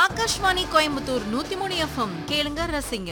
ஆகாஷ்வாணி கோயம்புத்தூர் நூத்தி மூணு எஃப்எம் கேளுங்க ரசிங்க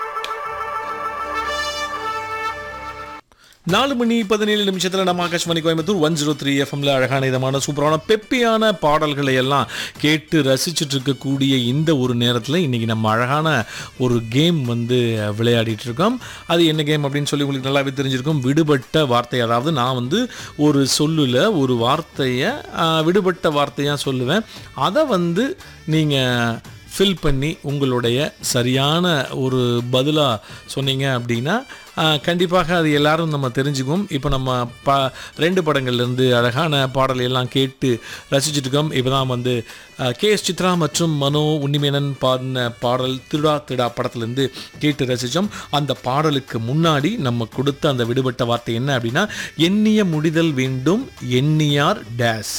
நாலு மணி பதினேழு நிமிஷத்தில் நம்ம Akashvani Coimbatore one zero three எஃப்எம்ல அழகான இதமான சூப்பரான பெப்பியான பாடல்களை எல்லாம் கேட்டு ரசிச்சுட்டு இருக்கக்கூடிய இந்த ஒரு நேரத்தில் இன்னைக்கு நம்ம அழகான ஒரு கேம் வந்து விளையாடிட்டு இருக்கோம் அது என்ன கேம் அப்படின்னு சொல்லி உங்களுக்கு நல்லாவே தெரிஞ்சிருக்கும் விடுபட்ட வார்த்தை அதாவது நான் வந்து ஒரு சொல்லுல ஒரு வார்த்தையை ஆஹ், விடுபட்ட வார்த்தையாக சொல்லுவேன் அதை வந்து நீங்கள் ஃபில் பண்ணி உங்களுடைய சரியான ஒரு பதிலாக சொன்னீங்க அப்படின்னா ஆஹ், கண்டிப்பாக அது எல்லாரும் நம்ம தெரிஞ்சுக்குவோம் இப்போ நம்ம ப ரெண்டு படங்கள்லேருந்து அழகான பாடலை எல்லாம் கேட்டு ரசிச்சுட்டு இருக்கோம் இப்போ தான் வந்து கே எஸ் சித்ரா மற்றும் மனோ உன்னிமேனன் பாடின பாடல் திருடா திருடா படத்துலேருந்து கேட்டு ரசித்தோம் அந்த பாடலுக்கு முன்னாடி நம்ம கொடுத்த அந்த விடுபட்ட வார்த்தை என்ன அப்படின்னா எண்ணிய முடிதல் வேண்டும் எண்ணியார் டேஸ்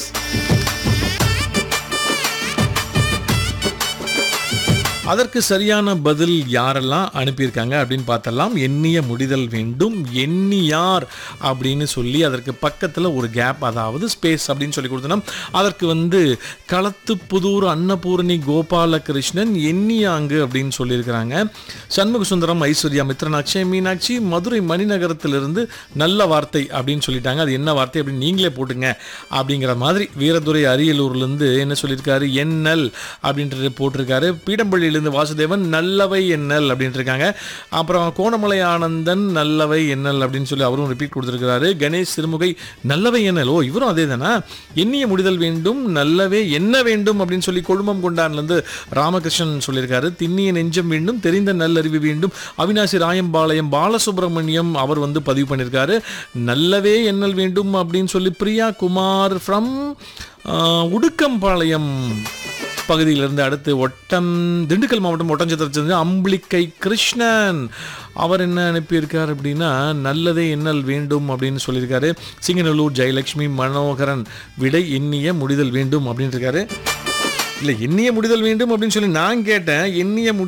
அதற்கு சரியான பதில் யாரெல்லாம் அனுப்பியிருக்காங்க அப்படின்னு பார்த்தலாம் எண்ணிய முடிதல் வேண்டும் எண்ணியார் அப்படின்னு சொல்லி அதற்கு பக்கத்தில் ஒரு கேப் அதாவது ஸ்பேஸ் அப்படின்னு சொல்லி கொடுத்தோம் அதற்கு வந்து களத்து புதூர் அன்னபூரணி கோபாலகிருஷ்ணன் எண்ணியாங்கு அப்படின்னு சொல்லியிருக்கிறாங்க சண்முக சுந்தரம் ஐஸ்வர்யா மித்ரன் அக்ஷய் மீனாட்சி மதுரை மணிநகரத்திலிருந்து நல்ல வார்த்தை அப்படின்னு சொல்லிட்டாங்க அது என்ன வார்த்தை அப்படின்னு நீங்களே போட்டுங்க அப்படிங்கிற மாதிரி வீரதுரை அரியலூர்லேருந்து என்ன சொல்லியிருக்காரு எண்ணல் அப்படின்றது போட்டிருக்காரு பீடம்பள்ளியிலேருந்து வாசுதேவன் நல்லவை எண்ணல் அப்படின்ட்டு இருக்காங்க அப்புறம் கோணமலை ஆனந்தன் நல்லவை எண்ணல் அப்படின்னு சொல்லி அவரும் ரிப்பீட் கொடுத்துருக்காரு கணேஷ் சிறுமுகை நல்லவை எண்ணல் ஓ இவரும் அதே தானே எண்ணிய முடிதல் வேண்டும் நல்லவே என்ன வேண்டும் அப்படின்னு சொல்லி கொழுமம் கொண்டான்லேருந்து ராமகிருஷ்ணன் சொல்லியிருக்காரு திண்ணிய நெஞ்சம் வேண்டும் தெரிந்த நல்லறிவு வேண்டும் அவினாசி ராயம்பாளையம் பாலசுப்ரமணியம் அவர் வந்து பதிவு பண்ணியிருக்காரு நல்லவே எண்ணல் வேண்டும் அப்படின்னு சொல்லி பிரியா குமார் ஃப்ரம் உடுக்கம்பாளையம் பகுதியிலிருந்து அடுத்து ஒட்டம் திண்டுக்கல் மாவட்டம் ஒட்டஞ்சத்திரத்திலிருந்து அம்பிளிக்கை கிருஷ்ணன் அவர் என்ன அனுப்பியிருக்கார் அப்படின்னா நல்லதே எண்ணல் வேண்டும் அப்படின்னு சொல்லியிருக்காரு சிங்கநல்லூர் ஜெயலட்சுமி மனோகரன் விடை எண்ணிய முடிதல் வேண்டும் அப்படின்னு இருக்காரு இல்லை எண்ணிய முடிதல் வேண்டும் அப்படின்னு சொல்லி நான் கேட்டேன் எண்ணிய முடி